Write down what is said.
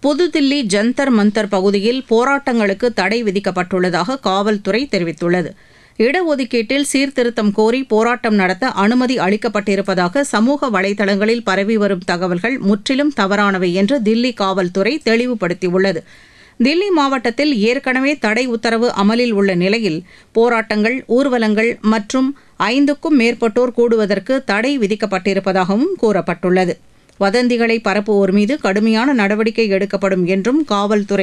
புதுதில்லி ஜந்தர் மந்தர் பகுதியில் போராட்டங்களுக்கு தடை விதிக்கப்பட்டுள்ளதாக காவல்துறை தெரிவித்துள்ளது இடஒதுக்கீட்டில் சீர்திருத்தம் கோரி போராட்டம் நடத்த அனுமதி அளிக்கப்பட்டிருப்பதாக சமூக வலைதளங்களில் பரவி வரும் தகவல்கள் முற்றிலும் தவறானவை என்று தில்லி காவல்துறை தெளிவுபடுத்தியுள்ளது தில்லி மாவட்டத்தில் ஏற்கனவே தடை உத்தரவு அமலில் உள்ள நிலையில் போராட்டங்கள் ஊர்வலங்கள் மற்றும் ஐந்துக்கும் மேற்பட்டோர் கூடுவதற்கு தடை விதிக்கப்பட்டிருப்பதாகவும் கூறப்பட்டுள்ளது வதந்திகளை பரப்புவோர் மீது கடுமையான நடவடிக்கை எடுக்கப்படும் என்றும் காவல்துறை